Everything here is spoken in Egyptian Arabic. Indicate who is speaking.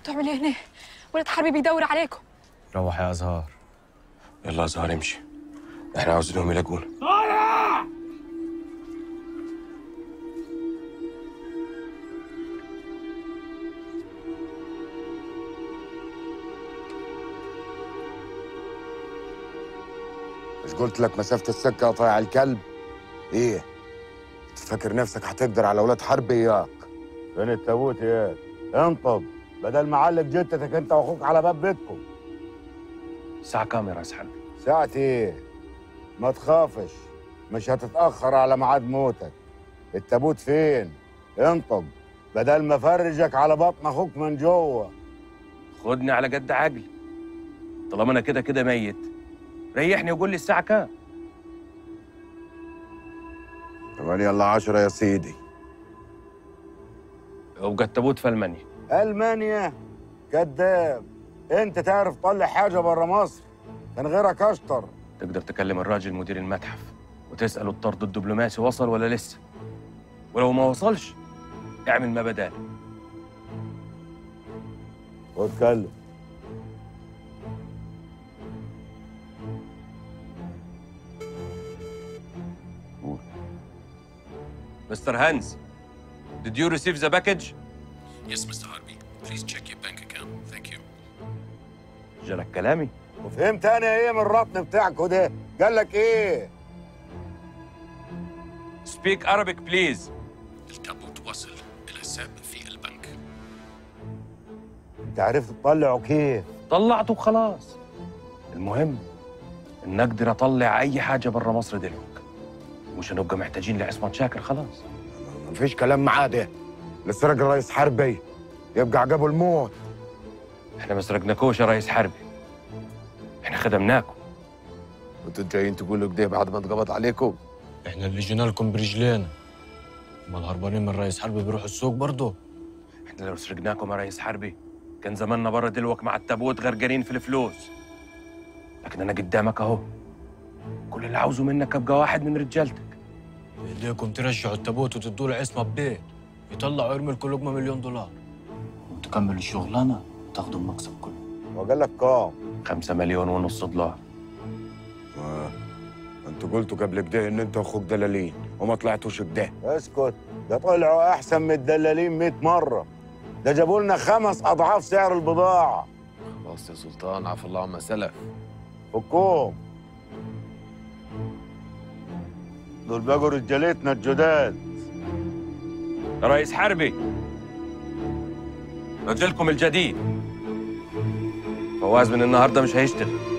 Speaker 1: بتعمل ايه هنا؟ ولد حربي بيدور عليكم
Speaker 2: روح يا ازهار
Speaker 3: يلا يا زهر امشي احنا عاوزينهم يلاقونا
Speaker 4: مش قلت لك مسافة السكة قطع الكلب؟ ايه؟ انت فاكر نفسك هتقدر على ولاد حرب اياك؟ فين التابوت يا انطب بدل ما علق جتتك انت واخوك على باب بيتكم
Speaker 3: الساعة كام يا راس حربي؟
Speaker 4: ساعة ايه؟ ما تخافش مش هتتأخر على ميعاد موتك التابوت فين؟ انطب بدل ما افرجك على بطن اخوك من جوه
Speaker 3: خدني على قد عقلي طالما انا كده كده ميت ريحني وقول لي الساعة كام؟
Speaker 4: ثمانية الا عشرة يا سيدي
Speaker 3: يبقى التابوت في المانيا
Speaker 4: المانيا كذاب انت تعرف تطلع حاجه بره مصر كان غيرك اشطر
Speaker 3: تقدر تكلم الراجل مدير المتحف وتسأله الطرد الدبلوماسي وصل ولا لسه ولو ما وصلش اعمل ما بدال
Speaker 4: واتكلم
Speaker 3: مستر هانز did you receive the package؟
Speaker 5: Yes, Mr. Harvey. Please check your bank account. Thank you.
Speaker 3: جالك كلامي
Speaker 4: وفهمت انا ايه من الرطن بتاعكوا ده قال لك ايه
Speaker 3: speak Arabic please
Speaker 5: التابوت وصل إلى حساب في البنك.
Speaker 4: انت عرفت تطلعه كيف
Speaker 3: طلعته وخلاص المهم ان اقدر اطلع اي حاجه بره مصر دلوقتي مش هنبقى محتاجين لعصمت شاكر خلاص
Speaker 4: مفيش كلام معاه ده اللي سرق الرئيس حربي يبقى عقبه الموت
Speaker 3: احنا ما سرقناكوش يا رئيس حربي احنا خدمناكم
Speaker 2: وانتوا جايين تقولوا كده بعد ما اتقبض عليكم
Speaker 6: احنا اللي جينا لكم برجلينا امال هربانين من رئيس حرب بيروحوا السوق برضه
Speaker 3: احنا لو سرقناكم يا رئيس حربي كان زماننا بره دلوقتي مع التابوت غرقانين في الفلوس لكن انا قدامك اهو كل اللي عاوزه منك ابقى واحد من رجالتك
Speaker 6: بايديكم ترجعوا التابوت وتدوا له عصمه ببيت يطلع ويرمي لكل لقمه مليون دولار
Speaker 7: وتكملوا الشغلانة تاخدوا المكسب كله
Speaker 4: وقال لك كام
Speaker 3: خمسة مليون ونص دولار
Speaker 4: آه. انتوا قلتوا قبل كده ان انت واخوك دلالين وما طلعتوش كده اسكت ده طلعوا احسن من الدلالين 100 مره ده جابوا لنا خمس اضعاف سعر البضاعه
Speaker 2: خلاص يا سلطان عفى الله عما سلف
Speaker 4: فكوهم دول بقوا رجالتنا الجداد
Speaker 3: يا رئيس حربي رجلكم الجديد فواز من النهارده مش هيشتغل